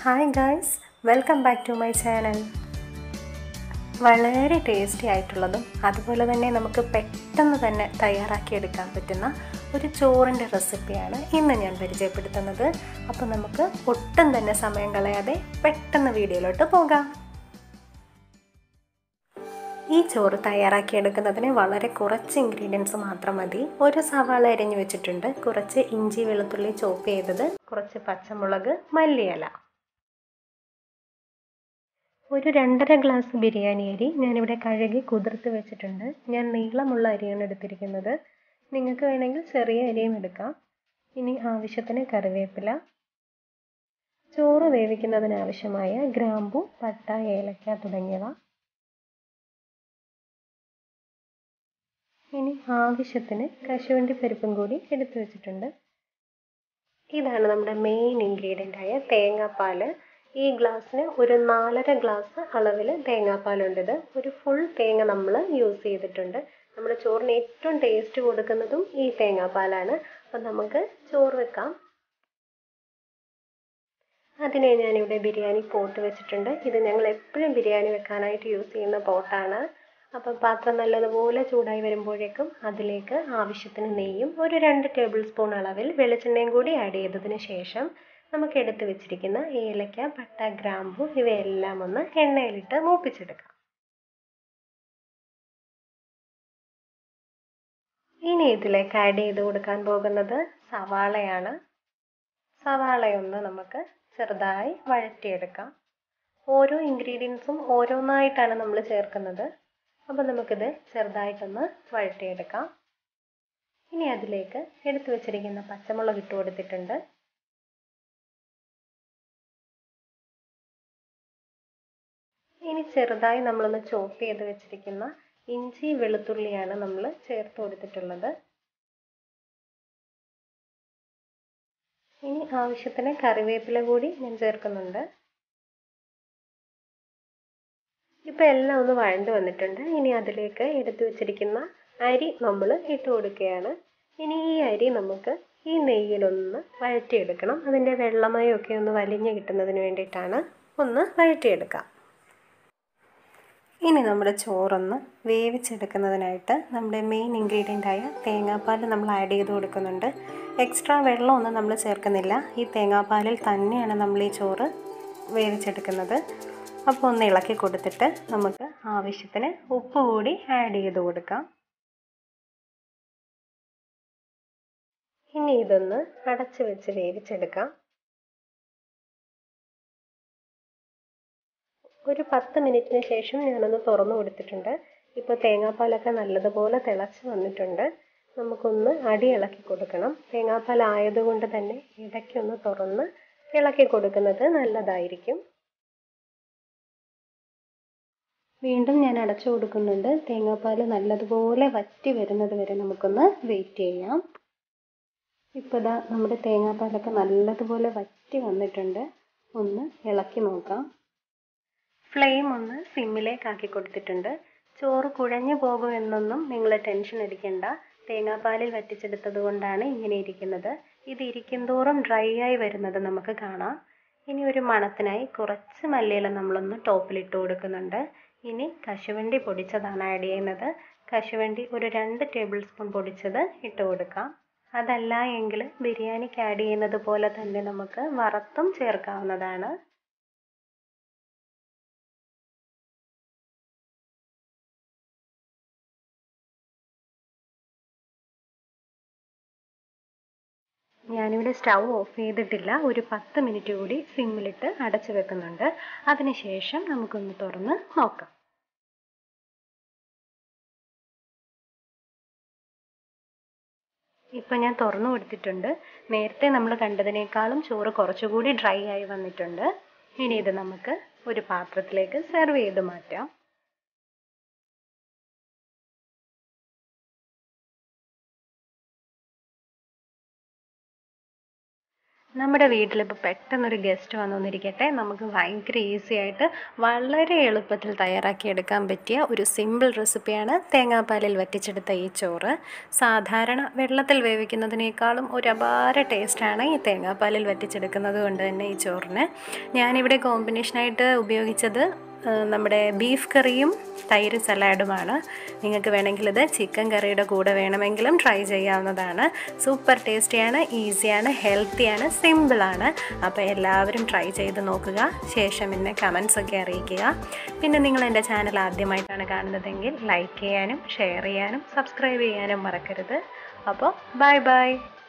hi guys welcome back to my channel വളരെ tasty ആയിട്ടുള്ളതും അതുപോലെ തന്നെ നമുക്ക് പെട്ടെന്ന് തന്നെ തയ്യാറാക്കിയെടുക്കാൻ പറ്റുന്ന ഒരു ചോറിൻ്റെ റെസിപ്പിയാണ് ഇന്ന് ഞാൻ പരിചയപ്പെടുത്തുന്നത് അപ്പോൾ നമുക്ക് ഒട്ടും തന്നെ സമയം കളയാതെ പെട്ടെന്ന് വീഡിയോയിലോട്ട് പോകാം ഈ ചോറ് തയ്യാറാക്കിയെടുക്കുന്നതിന് വളരെ കുറച്ച് ഇൻഗ്രീഡിയൻസ് മാത്രം മതി ഒരു സവാള അരിഞ്ഞു വെച്ചിട്ടുണ്ട് കുറച്ച് ഇഞ്ചി വെളുത്തുള്ളി ചോപ്പ് ചെയ്തത് കുറച്ച് പച്ചമുളക് മല്ലിയില ഒരു രണ്ടര ഗ്ലാസ് ബിരിയാണി അരി ഞാനിവിടെ കഴുകി കുതിർത്ത് വെച്ചിട്ടുണ്ട് ഞാൻ നീളമുള്ള അരിയാണ് എടുത്തിരിക്കുന്നത് നിങ്ങൾക്ക് വേണമെങ്കിൽ ചെറിയ അരിയും എടുക്കാം ഇനി ആവശ്യത്തിന് കറിവേപ്പില ചോറ് വേവിക്കുന്നതിന് ആവശ്യമായ ഗ്രാമ്പു പട്ട ഏലക്ക തുടങ്ങിയവ ഇനി ആവശ്യത്തിന് കശുവണ്ടി പരിപ്പും കൂടി എടുത്തു വെച്ചിട്ടുണ്ട് ഇതാണ് നമ്മുടെ മെയിൻ ഇൻഗ്രീഡിയൻ്റ് ആയ തേങ്ങാപ്പാൽ ഈ ഗ്ലാസ്സിന് ഒരു നാലര ഗ്ലാസ് അളവിൽ തേങ്ങാപ്പാലുണ്ട് ഇത് ഒരു ഫുൾ തേങ്ങ നമ്മൾ യൂസ് ചെയ്തിട്ടുണ്ട് നമ്മുടെ ചോറിന് ഏറ്റവും ടേസ്റ്റ് കൊടുക്കുന്നതും ഈ തേങ്ങാപ്പാലാണ് അപ്പം നമുക്ക് ചോറ് വെക്കാം അതിനെ ഞാനിവിടെ ബിരിയാണി പോട്ട് വെച്ചിട്ടുണ്ട് ഇത് ഞങ്ങൾ എപ്പോഴും ബിരിയാണി വെക്കാനായിട്ട് യൂസ് ചെയ്യുന്ന പോട്ടാണ് അപ്പം പാത്രം നല്ലതുപോലെ ചൂടായി വരുമ്പോഴേക്കും അതിലേക്ക് ആവശ്യത്തിന് നെയ്യും ഒരു രണ്ട് ടേബിൾ സ്പൂൺ അളവിൽ വെളിച്ചെണ്ണയും കൂടി ആഡ് ചെയ്തതിന് ശേഷം നമുക്ക് എടുത്ത് വെച്ചിരിക്കുന്ന ഏലക്ക പട്ട ഗ്രാമ്പു ഇവയെല്ലാം ഒന്ന് എണ്ണയിലിട്ട് മൂപ്പിച്ചെടുക്കാം ഇനി ഇതിലേക്ക് ആഡ് ചെയ്ത് കൊടുക്കാൻ പോകുന്നത് സവാളയാണ് സവാളയൊന്ന് നമുക്ക് ചെറുതായി വഴറ്റിയെടുക്കാം ഓരോ ഇൻഗ്രീഡിയൻസും ഓരോന്നായിട്ടാണ് നമ്മൾ ചേർക്കുന്നത് അപ്പോൾ നമുക്കിത് ചെറുതായിട്ടൊന്ന് വഴറ്റിയെടുക്കാം ഇനി അതിലേക്ക് എടുത്തു വെച്ചിരിക്കുന്ന പച്ചമുളക് ഇട്ട് കൊടുത്തിട്ടുണ്ട് ഇനി ചെറുതായി നമ്മളൊന്ന് ചോപ്പ് ചെയ്ത് വെച്ചിരിക്കുന്ന ഇഞ്ചി വെളുത്തുള്ളിയാണ് നമ്മൾ ചേർത്ത് കൊടുത്തിട്ടുള്ളത് ഇനി ആവശ്യത്തിന് കറിവേപ്പില കൂടി ഞാൻ ചേർക്കുന്നുണ്ട് ഇപ്പോൾ എല്ലാം ഒന്ന് വഴണ്ട് വന്നിട്ടുണ്ട് ഇനി അതിലേക്ക് എടുത്തു വെച്ചിരിക്കുന്ന അരി നമ്മൾ ഇട്ട് കൊടുക്കുകയാണ് ഇനി ഈ അരി നമുക്ക് ഈ നെയ്യിലൊന്ന് വഴറ്റിയെടുക്കണം അതിൻ്റെ വെള്ളമയമൊക്കെ ഒന്ന് വലിഞ്ഞ് കിട്ടുന്നതിന് വേണ്ടിയിട്ടാണ് ഒന്ന് വഴറ്റിയെടുക്കാം ഇനി നമ്മുടെ ചോറൊന്ന് വേവിച്ചെടുക്കുന്നതിനായിട്ട് നമ്മുടെ മെയിൻ ഇൻഗ്രീഡിയൻ്റ് ആയ തേങ്ങാപ്പാൽ നമ്മൾ ആഡ് ചെയ്ത് കൊടുക്കുന്നുണ്ട് എക്സ്ട്രാ വെള്ളമൊന്നും നമ്മൾ ചേർക്കുന്നില്ല ഈ തേങ്ങാപ്പാലിൽ തന്നെയാണ് നമ്മൾ ഈ ചോറ് വേവിച്ചെടുക്കുന്നത് അപ്പോൾ ഒന്ന് ഇളക്കി കൊടുത്തിട്ട് നമുക്ക് ആവശ്യത്തിന് ഉപ്പ് കൂടി ആഡ് ചെയ്ത് കൊടുക്കാം ഇനി ഇതൊന്ന് അടച്ചു വെച്ച് വേവിച്ചെടുക്കാം ഒരു പത്ത് മിനിറ്റിന് ശേഷം ഞാനൊന്ന് തുറന്നു കൊടുത്തിട്ടുണ്ട് ഇപ്പോൾ തേങ്ങാപ്പാലൊക്കെ നല്ലതുപോലെ തിളച്ച് വന്നിട്ടുണ്ട് നമുക്കൊന്ന് അടി ഇളക്കി കൊടുക്കണം തേങ്ങാപ്പാൽ ആയതുകൊണ്ട് തന്നെ ഇടയ്ക്കൊന്ന് തുറന്ന് ഇളക്കി കൊടുക്കുന്നത് നല്ലതായിരിക്കും വീണ്ടും ഞാൻ അടച്ചു കൊടുക്കുന്നുണ്ട് തേങ്ങാപ്പാൽ നല്ലതുപോലെ വറ്റി വരുന്നത് വരെ നമുക്കൊന്ന് വെയിറ്റ് ചെയ്യാം ഇപ്പോൾ ഇതാ നമ്മുടെ തേങ്ങാപ്പാലൊക്കെ നല്ലതുപോലെ വറ്റി വന്നിട്ടുണ്ട് ഒന്ന് ഇളക്കി നോക്കാം ഫ്ലെയിം ഒന്ന് സിമ്മിലേക്ക് ആക്കി കൊടുത്തിട്ടുണ്ട് ചോറ് കുഴഞ്ഞു പോകുമെന്നൊന്നും നിങ്ങൾ ടെൻഷൻ അടിക്കേണ്ട തേങ്ങാപ്പാലിൽ വറ്റിച്ചെടുത്തത് കൊണ്ടാണ് ഇങ്ങനെ ഇരിക്കുന്നത് ഇത് ഇരിക്കുന്തോറും ഡ്രൈ ആയി വരുന്നത് നമുക്ക് കാണാം ഇനി ഒരു മണത്തിനായി കുറച്ച് മല്ലിയില നമ്മളൊന്ന് ടോപ്പിലിട്ട് കൊടുക്കുന്നുണ്ട് ഇനി കശുവണ്ടി പൊടിച്ചതാണ് ആഡ് ചെയ്യുന്നത് കശുവണ്ടി ഒരു രണ്ട് ടേബിൾ സ്പൂൺ പൊടിച്ചത് ഇട്ട് കൊടുക്കാം അതല്ല എങ്കിൽ ബിരിയാണിക്ക് ആഡ് ചെയ്യുന്നത് പോലെ തന്നെ നമുക്ക് വറുത്തും ചേർക്കാവുന്നതാണ് ഞാനിവിടെ സ്റ്റൗ ഓഫ് ചെയ്തിട്ടില്ല ഒരു പത്ത് മിനിറ്റ് കൂടി സിമ്മിലിട്ട് അടച്ചു വെക്കുന്നുണ്ട് അതിനുശേഷം നമുക്കൊന്ന് തുറന്ന് നോക്കാം ഇപ്പം ഞാൻ തുറന്നു കൊടുത്തിട്ടുണ്ട് നേരത്തെ നമ്മൾ കണ്ടതിനേക്കാളും ചോറ് കുറച്ചുകൂടി ഡ്രൈ ആയി വന്നിട്ടുണ്ട് ഇനി ഇത് നമുക്ക് ഒരു പാത്രത്തിലേക്ക് സെർവ് ചെയ്ത് മാറ്റാം നമ്മുടെ വീട്ടിലിപ്പോൾ പെട്ടെന്നൊരു ഗസ്റ്റ് വന്നിരിക്കട്ടെ നമുക്ക് ഭയങ്കര ഈസി ആയിട്ട് വളരെ എളുപ്പത്തിൽ തയ്യാറാക്കിയെടുക്കാൻ പറ്റിയ ഒരു സിമ്പിൾ റെസിപ്പിയാണ് തേങ്ങാപ്പാലിൽ വറ്റിച്ചെടുത്ത ഈ ചോറ് സാധാരണ വെള്ളത്തിൽ വേവിക്കുന്നതിനേക്കാളും ഒരു അപാര ടേസ്റ്റാണ് ഈ തേങ്ങാപ്പാലിൽ വറ്റിച്ചെടുക്കുന്നത് കൊണ്ട് തന്നെ ഈ ചോറിന് ഞാനിവിടെ കോമ്പിനേഷനായിട്ട് ഉപയോഗിച്ചത് നമ്മുടെ ബീഫ് കറിയും തൈര് സലാഡുമാണ് നിങ്ങൾക്ക് വേണമെങ്കിൽ ഇത് ചിക്കൻ കറിയുടെ കൂടെ വേണമെങ്കിലും ട്രൈ ചെയ്യാവുന്നതാണ് സൂപ്പർ ടേസ്റ്റിയാണ് ഈസിയാണ് ഹെൽത്തിയാണ് സിമ്പിളാണ് അപ്പോൾ എല്ലാവരും ട്രൈ ചെയ്ത് നോക്കുക ശേഷം എന്നെ കമൻസ് ഒക്കെ അറിയിക്കുക പിന്നെ നിങ്ങൾ എൻ്റെ ചാനൽ ആദ്യമായിട്ടാണ് കാണുന്നതെങ്കിൽ ലൈക്ക് ചെയ്യാനും ഷെയർ ചെയ്യാനും സബ്സ്ക്രൈബ് ചെയ്യാനും മറക്കരുത് അപ്പോൾ ബൈ ബൈ